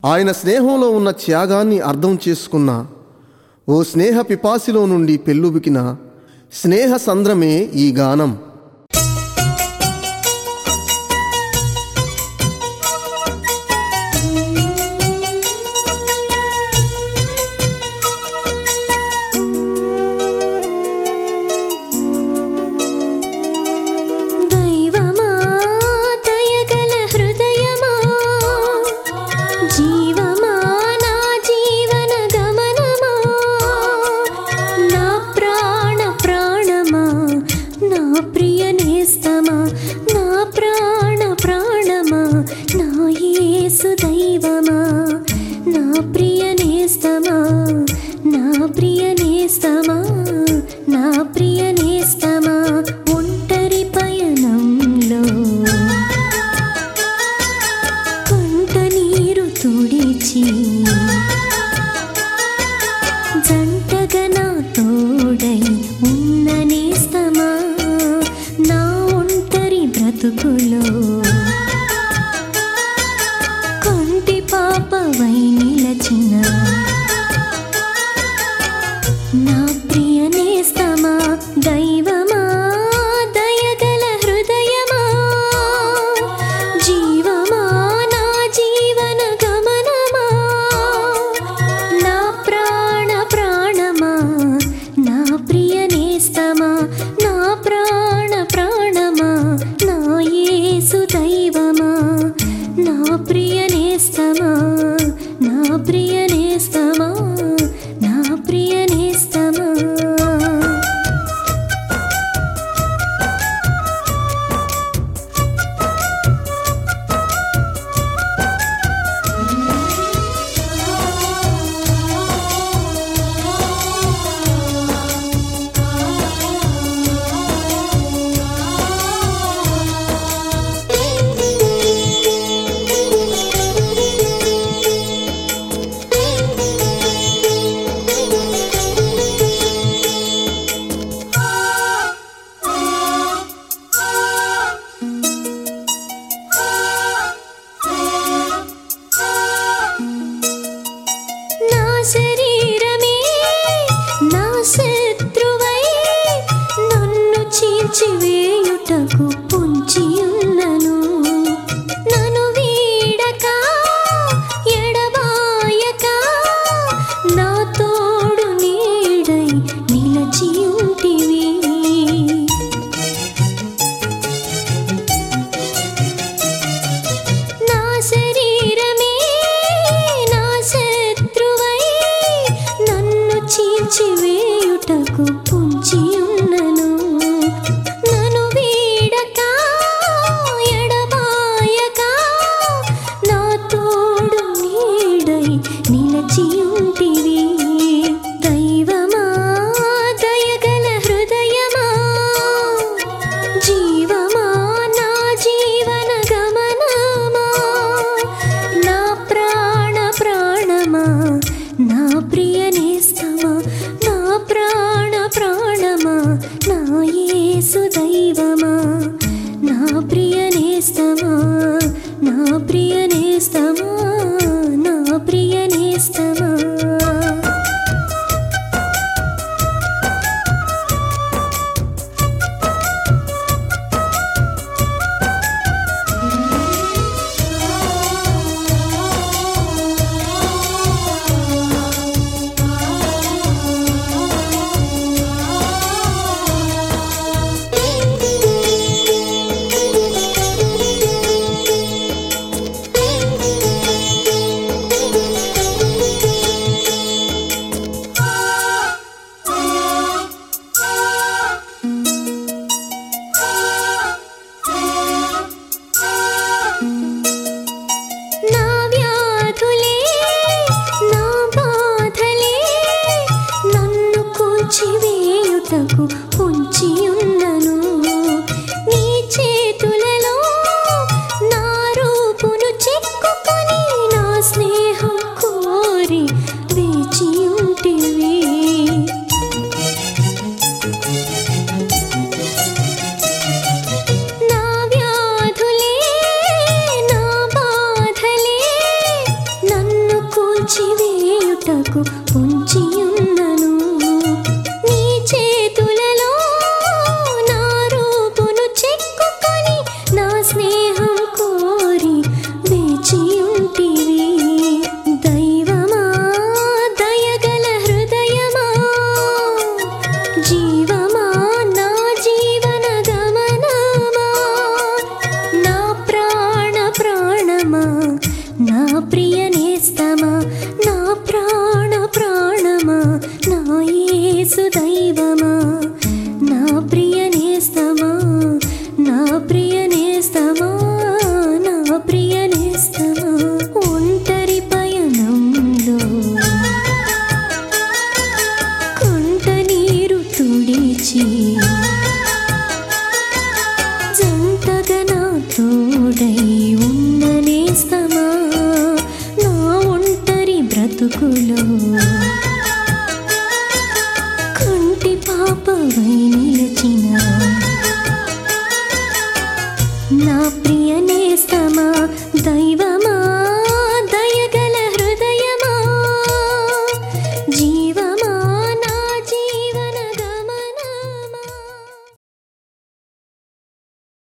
ఆయన స్నేహంలో ఉన్న త్యాగాన్ని అర్థం చేసుకున్న ఓ స్నేహ పిపాసిలో నుండి పెళ్ళుబికిన స్నేహ సంద్రమే ఈ గానం దైవమా దయగల హృదయమా జీవమా నా జీవన గమనమా నా ప్రాణ ప్రాణమా నా ప్రియ నేస్తమా నా ప్రాణ ప్రాణమా నా యేసు దైవమా నా ప్రియ నేస్తమా నా ప్రియ నేస్తమా నా ప్రియ నేస్తమా ఒంటరి పయనంలో కంట నీరు తుడిచి జంటగా నా తోడై ఉన్న నేస్తమా నా ఒంటరి బ్రతుకులో కంటి పాపవై నిలచిన నా ప్రియ నేస్తమా దైవమా దయగల హృదయమా జీవమా నా జీవన గమనమా నా ప్రాణ ప్రాణమా నా ప్రియ నేస్తమా నా ప్రాణ ప్రాణమా నా యేసు దైవమా నా ప్రియ నేస్తమా నా ప్రియ నేస్తమా నా ప్రియ నేస్తమా నా శరీరమే నా శత్రువై నన్ను చీల్చివేయుటకు పొంచి ఉన్నను నన్ను వీడక ఎడబాయక నా తోడు నీడై నిలచి ఉంటివి నా శరీరమే నా శత్రువై నన్ను చీల్చివేయుటకు పొంచి ఉన్నను నన్ను వీడక ఎడబాయక నా తోడు నీడై నిలచి ఉంటివి దైవమా దయగల హృదయమా జీవమా నా జీవన గమనమా నా ప్రాణ ప్రాణమా నా ప్రియ నేస్తమా నా ప్రాణ ప్రాణమా నా యేసు దైవమా నా ప్రియ నేస్తమా నా ప్రియ నేస్తమా నా ప్రియ నేస్తమా కొరకు పొంచియున్నను నీ చేతులలో నా రూపును చెక్కుకొని నా స్నేహం కోరి వేచియుంటివి దైవమా దయగల హృదయమా జీవమా నా జీవన గమనమా నా ప్రాణ ప్రాణమా నా ప్రియ నేస్తమా నా ప్రాణ ప్రాణమా నా యేసు దైవమా నా ప్రియ నేస్తమా నా ప్రియ నేస్తమా నా ప్రియ నేస్తమా ఒంటరి పయనంలో కంట నీరు తుడిచి జంటగా నా తోడై ఉండనేస్తమా నా ఒంటరి బ్రతుకులో కంటి పాపవై నిలిచిన నా ప్రియ